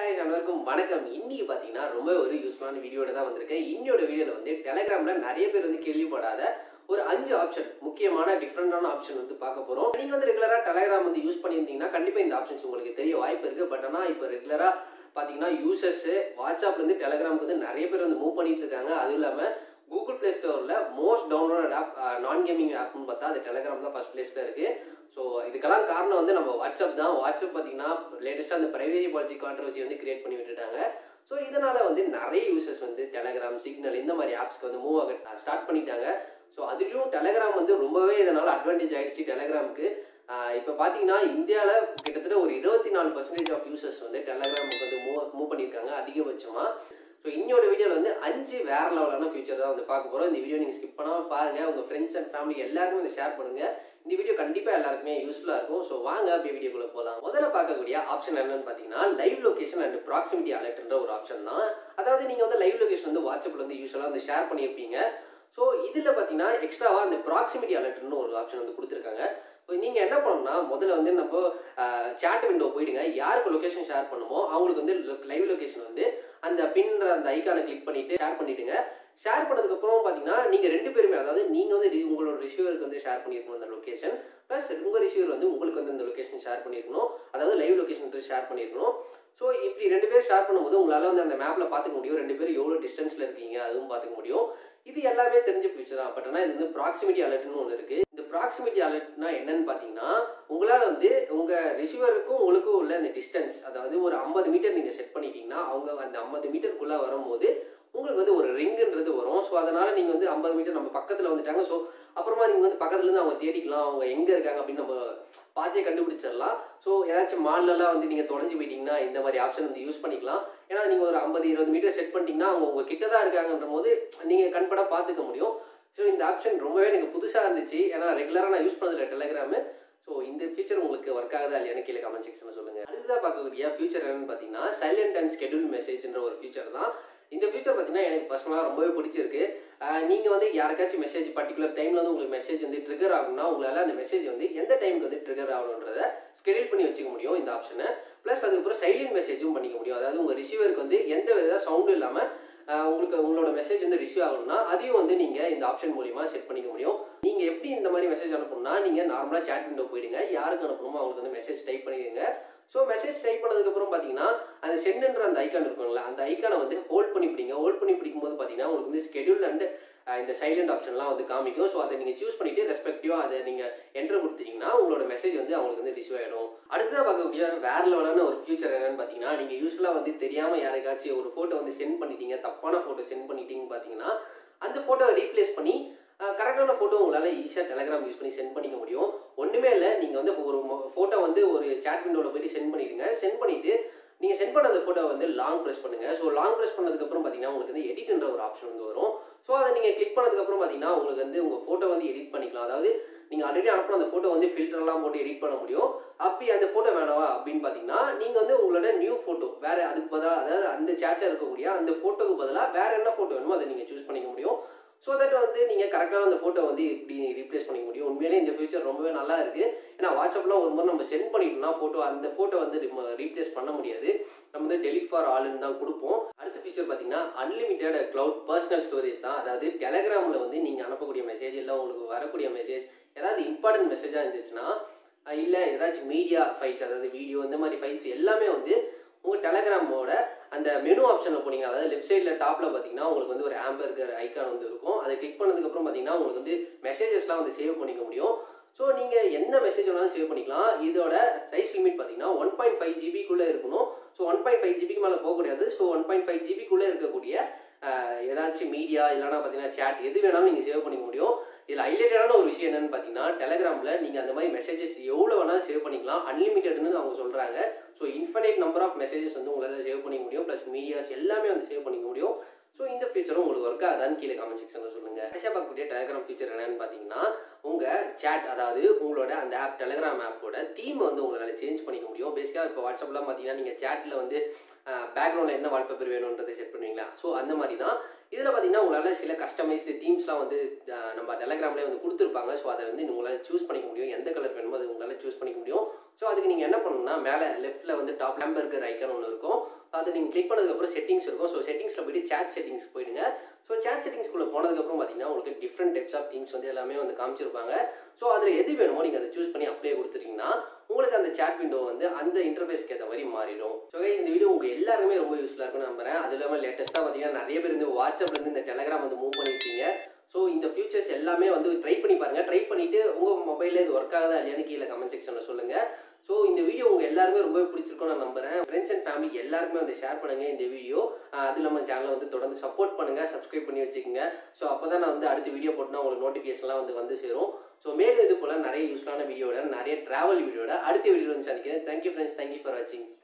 guys, அனைவருக்கும் வணக்கம் இன்னைக்கு பார்த்தீங்கன்னா ரொம்ப ஒரு யூஸ்ஃபுல்லான வீடியோட தான் வந்திருக்கேன் இன்னையோட வீடியோவில் வந்து டெலகிராம்ல நிறைய பேர் வந்து கேள்விப்படாத ஒரு அஞ்சு ஆப்ஷன் முக்கியமான டிஃப்ரெண்டான ஆப்ஷன் வந்து பார்க்க போறோம் நீங்க வந்து ரெகுலரா டெலகிராம் வந்து யூஸ் பண்ணியிருந்தீங்கன்னா கண்டிப்பா இந்த ஆப்ஷன்ஸ் உங்களுக்கு தெரிய வாய்ப்பு இருக்கு பட் ஆனால் இப்போ ரெகுலரா பார்த்தீங்கன்னா யூசர்ஸ் வாட்ஸ்அப்ல இருந்து டெலகிராமுக்கு வந்து நிறைய பேர் வந்து மூவ் பண்ணிட்டு இருக்காங்க அதுவும் இல்லாமல் கூகுள் பிளே ஸ்டோரில் most download app non gaming ஆப்னு பார்த்தா அது டெலகிராம் தான் ஃபர்ஸ்ட் பிளேஸில் இருக்கு ஸோ இதுக்கெல்லாம் காரணம் வந்து நம்ம வாட்ஸ்அப் தான் வாட்ஸ்அப் பார்த்தீங்கன்னா லேட்டஸ்ட்டாக அந்த பிரைவேசி பாலிசி கான்ட்ரவர்சி வந்து கிரியேட் பண்ணி விட்டுட்டாங்க ஸோ இதனால வந்து நிறைய யூசர்ஸ் வந்து டெலகிராம் சிக்னல் இந்த மாதிரி ஆப்ஸ்க்கு வந்து மூவ் ஆக ஸ்டார்ட் பண்ணிட்டாங்க ஸோ அதுலேயும் டெலகிராம் வந்து ரொம்பவே இதனால அட்வான்டேஜ் ஆயிடுச்சு டெலகிராமுக்கு இப்போ பார்த்தீங்கன்னா இந்தியாவில் கிட்டத்தட்ட ஒரு இருபத்தி நாலு பர்சன்டேஜ் ஆஃப் யூசர்ஸ் வந்து டெலகிராமுக்கு வந்து மூவ் மூவ் பண்ணியிருக்காங்க அதிகபட்சமாக ஸோ இன்னோட வீடியோவில் வந்து அஞ்சு வேற லெவலான ஃபியூச்சர் தான் வந்து பார்க்க போகிறோம் இந்த வீடியோ நீங்கள் ஸ்கிப் பண்ணாமல் பாருங்கள் உங்கள் ஃப்ரெண்ட்ஸ் அண்ட் ஃபேமிலி எல்லாருக்குமே இதை ஷேர் பண்ணுங்கள் இந்த வீடியோ கண்டிப்பாக எல்லாருக்குமே யூஸ்ஃபுல்லாக இருக்கும் ஸோ வாங்க அப்படியே வீடியோக்குள்ளே போகலாம் முதல்ல பார்க்கக்கூடிய ஆப்ஷன் என்னன்னு பார்த்தீங்கன்னா லைவ் லொகேஷன் அண்ட் ப்ராக்சிமிட்டி அலர்ட்ன்ற ஒரு ஆப்ஷன் தான் அதாவது நீங்கள் வந்து லைவ் லொகேஷன் வந்து வாட்ஸ்அப்பில் வந்து யூஸ்வலாக வந்து ஷேர் பண்ணியிருப்பீங்க ஸோ இதில் பார்த்தீங்கன்னா எக்ஸ்ட்ராவாக அந்த ப்ராக்சிமிட்டி அலர்ட்னு ஒரு ஆப்ஷன் வந்து கொடுத்துருக்காங்க இப்போ நீங்கள் என்ன பண்ணணும்னா முதல்ல வந்து நம்ம சேட் விண்டோ போயிடுங்க யாருக்கு லொகேஷன் ஷேர் பண்ணுமோ அவங்களுக்கு வந்து லைவ் லொகேஷன் வந்து அந்த பின்ன்ற அந்த ஐக்கானை கிளிக் பண்ணிட்டு ஷேர் பண்ணிடுங்க ஷேர் பண்ணதுக்கப்புறம் பார்த்தீங்கன்னா நீங்கள் ரெண்டு பேருமே அதாவது நீங்கள் வந்து ரி- உங்களோட ரிசீவருக்கு வந்து ஷேர் பண்ணியிருக்கணும் அந்த லொகேஷன் ப்ளஸ் உங்கள் ரிசீவர் வந்து உங்களுக்கு வந்து அந்த லொகேஷன் ஷேர் பண்ணியிருக்கணும் அதாவது லைவ் லொகேஷன் ஷேர் பண்ணியிருக்கணும் ஸோ இப்படி ரெண்டு பேர் ஷேர் பண்ணும்போது உங்களால் வந்து அந்த மேப்பில் பார்த்துக்க முடியும் ரெண்டு பேரும் எவ்வளோ டிஸ்டன்ஸில் இருக்கீங்க அதுவும் பார்த்துக்க முடியும் இது எல்லாமே தெரிஞ்ச ஃபியூச்சர் தான் பட் ஆனால் இது வந்து ப்ராக்சிமிட்டி அலர்ட்னு ஒன்று இருக்குது இந்த ப்ராக்சிமிட்டி அலர்ட்னா என்னன்னு பார்த்தீங்கன்னா உங்களால் வந்து உங்கள் ரிசீவருக்கும் உங்களுக்கும் உள்ள அந்த டிஸ்டன்ஸ் அதாவது ஒரு ஐம்பது மீட்டர் நீங்கள் செட் பண்ணிட்டீங்கன்னா அவங்க அந்த ஐம்பது மீட்டருக்குள்ளே வரும்போது உங்களுக்கு வந்து ஒரு ரிங்குன்றது வரும் ஸோ அதனால் நீங்கள் வந்து ஐம்பது மீட்டர் நம்ம பக்கத்தில் வந்துட்டாங்க ஸோ அப்புறமா நீங்கள் வந்து பக்கத்துலேருந்து அவங்க தேடிக்கலாம் அவங்க எங்கே இருக்காங்க அப்படின்னு நம்ம பார்த்தே கண்டுபிடிச்சிடலாம் ஸோ ஏதாச்சும் மால்லலாம் வந்து நீங்கள் தொலைஞ்சு போயிட்டீங்கன்னா இந்த மாதிரி ஆப்ஷன் வந்து யூஸ் பண்ணிக்கலாம் ஏன்னா நீங்கள் ஒரு ஐம்பது இருபது மீட்டர் செட் பண்ணிட்டீங்கன்னா அவங்க உங்கள் கிட்ட தான் இருக்காங்கன்ற போது நீங்கள் கண்பட பார்த்துக்க முடியும் ஸோ இந்த ஆப்ஷன் ரொம்பவே எனக்கு புதுசாக இருந்துச்சு ஏன்னா ரெகுலராக நான் யூஸ் பண்ணதில்லை டெலகிராமு ஸோ இந்த ஃபீச்சர் உங்களுக்கு ஒர்க் ஆகுதா இல்லையானு கீழே கமெண்ட் செக்ஷனில் சொல்லுங்கள் அடுத்ததாக பார்க்கக்கூடிய ஃபியூச்சர் என்னன்னு பார்த்தீங்கன்னா சைலண்ட் அண்ட் ஸ்கெடியூல் மெசேஜ்ன்ற ஒரு ஃபீச்சர் தான் இந்த ஃபீச்சர் பார்த்தீங்கன்னா எனக்கு பர்சனலாக ரொம்பவே பிடிச்சிருக்கு நீங்கள் வந்து யாருக்காச்சும் மெசேஜ் பர்டிகுலர் டைமில் வந்து உங்களுக்கு மெசேஜ் வந்து ட்ரிகர் ஆகும்னா உங்களால் அந்த மெசேஜ் வந்து எந்த டைமுக்கு வந்து ட்ரிகர் ஆகணுன்றத ஸ்கெடியூல் பண்ணி வச்சுக்க முடியும் இந்த ஆப்ஷனை ப்ளஸ் அதுக்கப்புறம் சைலண்ட் மெசேஜும் பண்ணிக்க முடியும் அதாவது உங்கள் ரிசீவருக்கு வந்து எந்த வித சவுண்டும் இல்லாமல் ஆஹ் உங்களுக்கு உங்களோட மெசேஜ் வந்து ரிசீவ் ஆகணும்னா அதையும் வந்து நீங்கள் இந்த ஆப்ஷன் மூலியமா செட் பண்ணிக்க முடியும் நீங்கள் எப்படி இந்த மாதிரி மெசேஜ் அனுப்பணும்னா நீங்கள் நார்மலாக சேட் விண்டோ போயிடுங்க யாருக்கு அனுப்பணுமோ அவங்களுக்கு வந்து மெசேஜ் டைப் பண்ணிடுங்க ஸோ மெசேஜ் டைப் பண்ணதுக்கப்புறம் பார்த்தீங்கன்னா அந்த சென்டுன்ற அந்த ஐக்கான் இருக்குங்களா அந்த ஐக்கானை வந்து ஹோல்ட் பண்ணி பிடிங்க ஹோல்ட் பண்ணி பிடிக்கும் போது பார்த்தீங்கன்னா உங்களுக்கு வந்து ஸ்கெடியூல் அண்ட் இந்த சைலண்ட் ஆப்ஷன்லாம் வந்து காமிக்கும் ஸோ அதை நீங்கள் சூஸ் பண்ணிட்டு ரெஸ்பெக்டிவாக அதை நீங்கள் என்ட்ரு கொடுத்தீங்கன்னா உங்களோட மெசேஜ் வந்து அவங்களுக்கு வந்து ரிசீவ் ஆகிடும் அடுத்ததாக பார்க்கக்கூடிய வேற லெவலான ஒரு ஃபியூச்சர் என்னன்னு பார்த்தீங்கன்னா நீங்கள் யூஸ்வலாக வந்து தெரியாமல் யாருக்காச்சும் ஒரு ஃபோட்டோ வந்து சென்ட் பண்ணிட்டீங்க தப்பான ஃபோட்டோ சென்ட் பண்ணிட்டீங்கன்னு பார்த்தீங்கன்னா அந்த ஃபோட்டோவை ரீப்ளேஸ் பண்ணி கரெக்டான ஃபோட்டோ உங்களால் ஈஸியாக டெலகிராம் யூஸ் பண்ணி சென்ட் பண்ணிக்க முடியும் ஒன்றுமே இல்லை நீங்கள் வந்து ஒரு ஃபோட்டோ வந்து ஒரு சேட் விண்டோவில் போயிட்டு சென்ட் பண்ணிடுங்க சென்ட் பண்ணிவிட்டு நீங்கள் சென்ட் பண்ண அந்த ஃபோட்டோ வந்து லாங் ப்ரெஸ் பண்ணுங்கள் ஸோ லாங் ப்ரெஸ் பண்ணதுக்கப்புறம் பார்த்தீங்கன்னா உங்களுக்கு வந்து எடிட்ன்ற ஒரு ஆப்ஷன் வந்து வரும் ஸோ அதை நீங்கள் கிளிக் பண்ணதுக்கப்புறம் பார்த்தீங்கன்னா உங்களுக்கு வந்து உங்கள் ஃபோட்டோ வந்து எடிட் பண்ணிக்கலாம் அதாவது நீங்கள் ஆல்ரெடி அனுப்பின அந்த ஃபோட்டோ வந்து ஃபில்டர்லாம் போட்டு எடிட் பண்ண முடியும் அப்படி அந்த ஃபோட்டோ வேணாவா அப்படின்னு பார்த்தீங்கன்னா நீங்கள் வந்து உங்களோட நியூ ஃபோட்டோ வேறு அதுக்கு பதிலாக அதாவது அந்த சேட்டில் இருக்கக்கூடிய அந்த ஃபோட்டோக்கு பதிலாக வேறு என்ன ஃபோட்டோ வேணுமோ அதை நீங்கள் சூஸ் பண்ணிக்க முடியும் ஸோ தட் வந்து நீங்கள் கரெக்டான அந்த ஃபோட்டோ வந்து இப்படி ரீப்ளேஸ் பண்ணிக்க முடியும் உண்மையிலே இந்த ஃபியூச்சர் ரொம்பவே நல்லா இருக்குது ஏன்னா வாட்ஸ்அப்லாம் ஒரு முறை நம்ம சென்ட் பண்ணிட்டோம்னா ஃபோட்டோ அந்த ஃபோட்டோ வந்து ரீப்ளேஸ் பண்ண முடியாது நம்ம வந்து டெலிட் ஃபார் ஆல்னு தான் கொடுப்போம் அடுத்த ஃபீச்சர் பார்த்தீங்கன்னா அன்லிமிட்டெட் க்ளவுட் பர்சனல் ஸ்டோரேஜ் தான் அதாவது டெலகிராமில் வந்து நீங்கள் அனுப்பக்கூடிய மெசேஜ் இல்லை உங்களுக்கு வரக்கூடிய மெசேஜ் ஏதாவது இம்பார்ட்டன்ட் மெசேஜாக இருந்துச்சுன்னா இல்லை ஏதாச்சும் மீடியா ஃபைல்ஸ் அதாவது வீடியோ இந்த மாதிரி ஃபைல்ஸ் எல்லாமே வந்து உங்கள் டெலகிராமோட அந்த மெனு ஆப்ஷனில் போனீங்க அதாவது லெஃப்ட் சைடில் டாப்பில் பார்த்தீங்கன்னா உங்களுக்கு வந்து ஒரு ஆம்பர்கர் ஐக்கான் வந்து இருக்கும் அதை கிளிக் பண்ணதுக்கப்புறம் பார்த்தீங்கன்னா உங்களுக்கு வந்து மெசேஜஸ்லாம் வந்து சேவ் பண்ணிக்க முடியும் ஸோ நீங்கள் என்ன மெசேஜ் வேணாலும் சேவ் பண்ணிக்கலாம் இதோட சைஸ் லிமிட் பார்த்தீங்கன்னா ஒன் பாயிண்ட் ஃபைவ் ஜிபிக்குள்ளே இருக்கணும் ஸோ ஒன் பாயிண்ட் ஃபைவ் ஜிபிக்கு மேலே போகக்கூடாது ஸோ ஒன் பாயிண்ட் ஃபைவ் ஜிபிக்குள்ளே இருக்கக்கூடிய ஆஹ், ஏதாச்சும் மீடியா இல்லைனா பார்த்தீங்கன்னா சேட் எது வேணாலும் நீங்கள் சேவ் பண்ணிக்க முடியும் இதில் ஹைலைட்டடான ஒரு விஷயம் என்னன்னு பார்த்தீங்கன்னா டெலகிராமில் நீங்கள் அந்த மாதிரி மெசேஜஸ் எவ்வளோ வேணாலும் சேவ் பண்ணிக்கலாம் அன்லிமிட்டட்னு அவங்க சொல்கிறாங்க so infinite number of messages வந்து உங்களால் சேவ் பண்ணிக்க முடியும் ப்ளஸ் மீடியாஸ் எல்லாமே வந்து சேவ் பண்ணிக்க முடியும் ஸோ இந்த ஃபீச்சரும் உங்களுக்கு ஒர்க் ஆகுதான்னு கீழே காமெண்ட் செக்ஷனில் சொல்லுங்கள் கடைசியாக பார்க்கக்கூடிய டெலகிராம் ஃபீச்சர் என்னன்னு பார்த்தீங்கன்னா உங்கள் சேட் அதாவது உங்களோட அந்த ஆப் டெலகிராம் ஆப்போட தீம் வந்து உங்களால் சேஞ்ச் பண்ணிக்க முடியும் பேசிக்காக இப்போ வாட்ஸ்அப்லாம் பார்த்தீங்கன்னா நீங்கள் சேட்டில் வந்து பேக்ரவுண்டில் என்ன வால்பேப்பர் வேணுன்றதை செட் பண்ணுவீங்களா ஸோ அந்த மாதிரி தான் இதில் பார்த்தீங்கன்னா உங்களால் சில கஸ்டமைஸ்டு தீம்ஸ்லாம் வந்து அஹ், நம்ம டெலகிராம்லேயே வந்து கொடுத்துருப்பாங்க ஸோ அதை வந்து உங்களால் சூஸ் பண்ணிக்க முடியும் எந்த கலர் வேணுமோ அது உங்களால் சூஸ் பண்ணிக்க முடியும் ஸோ அதுக்கு நீங்கள் என்ன பண்ணணும்னா மேலே லெஃப்ட்டில் வந்து டாப் நம்பர் இருக்கிற ஐக்கன் ஒன்று இருக்கும் அதை நீங்கள் கிளிக் பண்ணதுக்கப்புறம் செட்டிங்ஸ் இருக்கும் ஸோ செட்டிங்ஸில் போயிட்டு சேட் செட்டிங்ஸ் போயிடுங்க ஸோ சேட் செட்டிங்ஸ்குள்ளே போனதுக்கப்புறம் பார்த்தீங்கன்னா உங்களுக்கு டிஃப்ரெண்ட் டைப்ஸ் ஆஃப் தீம்ஸ் வந்து எல்லாமே வந்து காமிச்சிருப்பாங்க ஸோ அதில் எது வேணுமோ நீங்கள் அதை சூஸ் பண்ணி அப்ளை கொடுத்துட்டீங்கன்னா உங்களுக்கு அந்த சேட் விண்டோ வந்து அந்த இன்டர்ஃபேஸ்க்கு ஏற்ற மாதிரி மாறிடும் ஸோ கைஸ் இந்த வீடியோ உங்கள் எல்லாருமே ரொம்ப யூஸ்ஃபுல்லாக இருக்கும்னு நம்புறேன் அது இல்லாமல் லேட்டஸ்ட்டாக பார்த்தீங்கன்னா நிறைய பேர் இந்த வாட்ஸ்அப்லேருந்து இந்த டெலகிராம் வந்து மூவ் பண்ணியிருக்கீங்க ஸோ இந்த ஃபியூச்சர்ஸ் எல்லாமே வந்து ட்ரை பண்ணி பாருங்க ட்ரை பண்ணிட்டு உங்கள் மொபைலில் இது ஒர்க் ஆகுதா இல்லையான்னு கீழே கமெண்ட் செக்ஷனில் சொல்லுங்க ஸோ இந்த வீடியோ உங்கள் எல்லாருமே ரொம்ப பிடிச்சிருக்கும் நான் நம்புறேன் ஃப்ரெண்ட்ஸ் அண்ட் ஃபேமிலிக்கு எல்லாருக்குமே வந்து ஷேர் பண்ணுங்க இந்த வீடியோ அது இல்லாமல் சேனலை வந்து தொடர்ந்து சப்போர்ட் பண்ணுங்க சப்ஸ்கிரைப் பண்ணி வச்சுக்கோங்க ஸோ அப்போ தான் நான் வந்து அடுத்த வீடியோ போட்டுனா உங்களுக்கு நோட்டிஃபிகேஷன்லாம் வந்து வந்து சேரும் ஸோ மேலும் இது போல் நிறைய யூஸ்ஃபுல்லான வீடியோட நிறைய ட்ராவல் வீடியோட அடுத்த வீடியோ வந்து சந்திக்கிறேன் தேங்க்யூ ஃப்ரெண்ட்ஸ் தேங்க்யூ ஃபார் வாட்சிங்